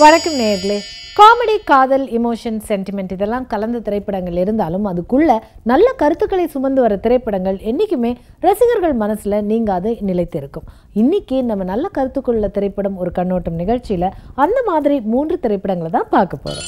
வணக்கம் நேர்களே காமெடி காதல் இமோஷன் சென்டிமெண்ட் இதெல்லாம் கலந்த திரைப்படங்கள் இருந்தாலும் அதுக்குள்ள நல்ல கருத்துக்களை சுமந்து வர திரைப்படங்கள் என்றைக்குமே ரசிகர்கள் மனசுல நீங்காது நிலைத்திருக்கும் இன்னைக்கு நம்ம நல்ல கருத்துக்குள்ள திரைப்படம் ஒரு கண்ணோட்டம் நிகழ்ச்சியில அந்த மாதிரி மூன்று திரைப்படங்களை தான் பார்க்க போறோம்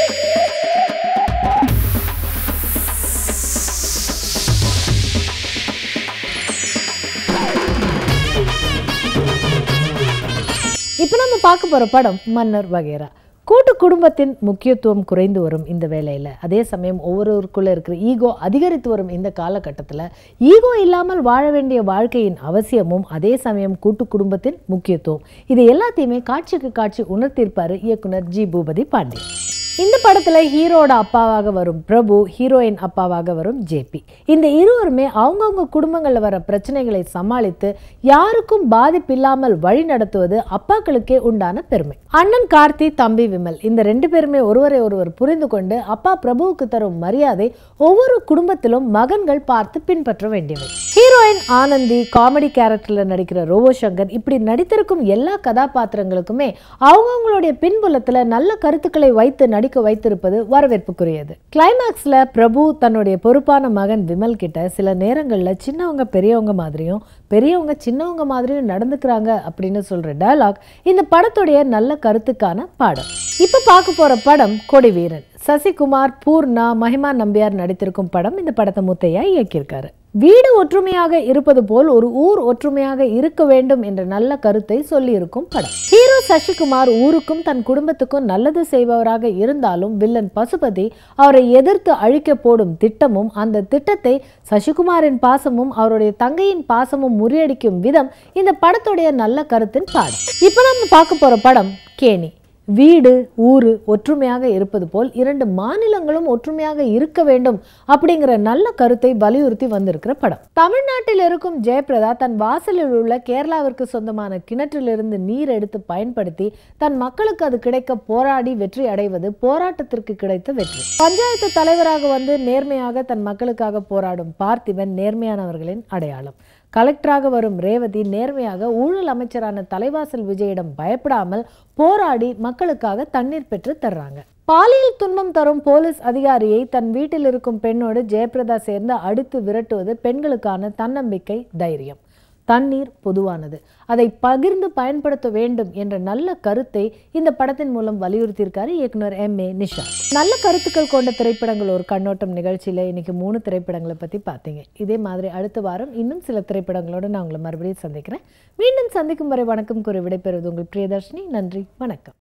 இப்போ நம்ம பார்க்க போற படம் மன்னர் வகேரா கூட்டு குடும்பத்தின் முக்கியத்துவம் குறைந்து வரும் இந்த வேளையில் அதே சமயம் ஒவ்வொருவருக்குள்ள இருக்கிற ஈகோ அதிகரித்து வரும் இந்த காலகட்டத்தில் ஈகோ இல்லாமல் வாழ வேண்டிய வாழ்க்கையின் அவசியமும் அதே சமயம் கூட்டு குடும்பத்தின் முக்கியத்துவம் இது எல்லாத்தையுமே காட்சிக்கு காட்சி உணர்த்தியிருப்பாரு இயக்குனர் ஜி பூபதி பாண்டியன் இந்த படத்துல ஹீரோட அப்பாவாக வரும் பிரபு ஹீரோயின் அப்பாவாக வரும் ஜேபி இந்த இருவருமே அவங்கவுங்க குடும்பங்களில் வர பிரச்சனைகளை சமாளித்து யாருக்கும் பாதிப்பில்லாமல் வழி நடத்துவது அப்பாக்களுக்கே உண்டான பெருமை அண்ணன் கார்த்தி தம்பி விமல் இந்த ரெண்டு பேருமே ஒருவரை ஒருவர் புரிந்து கொண்டு அப்பா பிரபுவுக்கு தரும் மரியாதை ஒவ்வொரு குடும்பத்திலும் மகன்கள் பார்த்து பின்பற்ற வேண்டியவை ஹீரோயின் ஆனந்தி காமெடி கேரக்டர்ல நடிக்கிற ரோபோ சங்கர் இப்படி நடித்திருக்கும் எல்லா கதாபாத்திரங்களுக்குமே அவங்கவுங்களுடைய பின்புலத்துல நல்ல கருத்துக்களை வைத்து நடிக்க வைத்திருப்பது வரவேற்புக்குரியது கிளைமேக்ஸ்ல பிரபு தன்னுடைய பொறுப்பான மகன் விமல் கிட்ட சில நேரங்கள்ல சின்னவங்க பெரியவங்க மாதிரியும் பெரியவங்க சின்னவங்க மாதிரியும் நடந்துக்கிறாங்க அப்படின்னு சொல்ற டயலாக் இந்த படத்துடைய நல்ல கருத்துக்கான பாடம் இப்ப பார்க்க போற படம் கொடி வீரன் சசிகுமார் பூர்ணா மஹிமா நம்பியார் நடித்திருக்கும் படம் இந்த படத்தை முத்தையா இயக்கியிருக்காரு வீடு ஒற்றுமையாக இருப்பது போல் ஒரு ஊர் ஒற்றுமையாக இருக்க வேண்டும் என்ற நல்ல கருத்தை சொல்லியிருக்கும் படம் ஹீரோ சசிகுமார் ஊருக்கும் தன் குடும்பத்துக்கும் நல்லது செய்பவராக இருந்தாலும் வில்லன் பசுபதி அவரை எதிர்த்து அழிக்க போடும் திட்டமும் அந்த திட்டத்தை சசிகுமாரின் பாசமும் அவருடைய தங்கையின் பாசமும் முறியடிக்கும் விதம் இந்த படத்துடைய நல்ல கருத்தின் பாடம் இப்போ நம்ம பார்க்க போற படம் கேணி வீடு ஊரு ஒற்றுமையாக இருப்பது போல் இரண்டு மாநிலங்களும் ஒற்றுமையாக இருக்க வேண்டும் அப்படிங்கிற நல்ல கருத்தை வலியுறுத்தி வந்திருக்கிற படம் தமிழ்நாட்டில் இருக்கும் ஜெயபிரதா தன் வாசலில் உள்ள கேரளாவிற்கு சொந்தமான கிணற்றிலிருந்து நீர் எடுத்து பயன்படுத்தி தன் மக்களுக்கு அது கிடைக்க போராடி வெற்றி அடைவது போராட்டத்திற்கு கிடைத்த வெற்றி பஞ்சாயத்து தலைவராக வந்து நேர்மையாக தன் மக்களுக்காக போராடும் பார்த்திபன் நேர்மையானவர்களின் அடையாளம் கலெக்டராக வரும் ரேவதி நேர்மையாக ஊழல் அமைச்சரான தலைவாசல் விஜயிடம் பயப்படாமல் போராடி மக்களுக்காக தண்ணீர் பெற்று தர்றாங்க பாலியல் துன்பம் தரும் போலீஸ் அதிகாரியை தன் வீட்டில் இருக்கும் பெண்ணோடு ஜெயபிரதா சேர்ந்து அடித்து விரட்டுவது பெண்களுக்கான தன்னம்பிக்கை தைரியம் தண்ணீர் பொதுவானது அதை பகிர்ந்து பயன்படுத்த வேண்டும் என்ற நல்ல கருத்தை இந்த படத்தின் மூலம் வலியுறுத்தியிருக்காரு இயக்குனர் எம் ஏ நிஷா நல்ல கருத்துக்கள் கொண்ட திரைப்படங்கள் ஒரு கண்ணோட்டம் நிகழ்ச்சியில் இன்னைக்கு மூணு திரைப்படங்களை பற்றி பார்த்தீங்க இதே மாதிரி அடுத்த வாரம் இன்னும் சில திரைப்படங்களோடு நான் உங்களை மறுபடியும் சந்திக்கிறேன் மீண்டும் சந்திக்கும் வரை வணக்கம் கூறி விடைபெறுவது உங்கள் பிரியதர்ஷினி நன்றி வணக்கம்